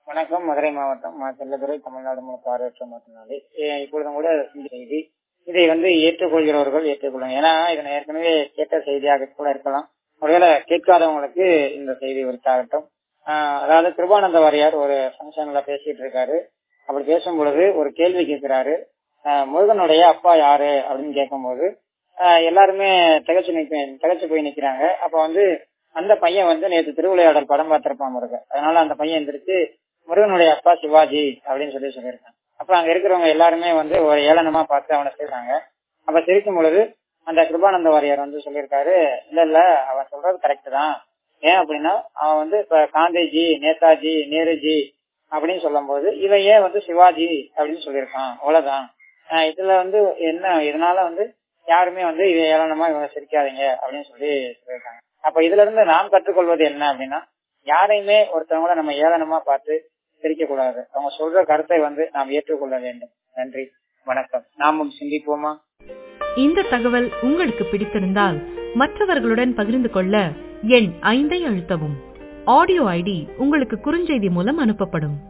வணக்கம் மதுரை மாவட்டம் மா செல்லதுரை தமிழ்நாடு மூல பார்வையற்ற மாற்றினாலே இப்பொழுதும் கூட இந்த செய்தி இதை வந்து ஏற்றுக்கொள்கிறவர்கள் ஏற்றுக்கொள்ளும் ஏன்னா இதனை ஏற்கனவே கேட்ட செய்தியாக கூட இருக்கலாம் ஒருவேளை கேட்காதவங்களுக்கு இந்த செய்தி உரித்தாகட்டும் அதாவது கிருபானந்த வாரியார் ஒரு ஃபங்க்ஷன்ல பேசிட்டு இருக்காரு அப்படி பேசும் பொழுது ஒரு கேள்வி கேட்கிறாரு முருகனுடைய அப்பா யாரு அப்படின்னு கேட்கும்போது எல்லாருமே திகச்சு நிக்க திகச்சு போய் நிக்கிறாங்க அப்ப வந்து அந்த பையன் வந்து நேற்று திருவிளையாடல் படம் பார்த்திருப்பான் முருகன் அதனால அந்த பையன் எந்திரிச்சு முருகனுடைய அப்பா சிவாஜி அப்படின்னு சொல்லி சொல்லியிருக்காங்க அப்ப அங்க இருக்கிறவங்க எல்லாருமே வந்து ஒரு ஏளனமா பார்த்து அவனை செய்யறாங்க அப்ப சிரிக்கும் பொழுது அந்த கிருபானந்த வாரியார் வந்து சொல்லியிருக்காரு இல்ல இல்ல அவன் சொல்றது கரெக்ட் தான் ஏன் அப்படின்னா அவன் வந்து இப்ப காந்திஜி நேதாஜி நேருஜி அப்படின்னு சொல்லும் போது இவன் ஏன் வந்து சிவாஜி அப்படின்னு சொல்லியிருக்கான் அவ்வளவுதான் இதுல வந்து என்ன இதனால வந்து யாருமே வந்து இதை ஏளனமா இவங்க சிரிக்காதீங்க அப்படின்னு சொல்லி சொல்லியிருக்காங்க அப்ப இதுல இருந்து நாம் கற்றுக்கொள்வது என்ன அப்படின்னா யாரையுமே ஒருத்தவங்கள நம்ம ஏளனமா பார்த்து சிரிக்க கூடாது அவங்க சொல்ற கருத்தை வந்து நாம் ஏற்றுக்கொள்ள வேண்டும் நன்றி வணக்கம் நாமும் சிந்திப்போமா இந்த தகவல் உங்களுக்கு பிடித்திருந்தால் மற்றவர்களுடன் பகிர்ந்து கொள்ள எண் ஐந்தை அழுத்தவும் ஆடியோ ஐடி உங்களுக்கு குறுஞ்செய்தி மூலம் அனுப்பப்படும்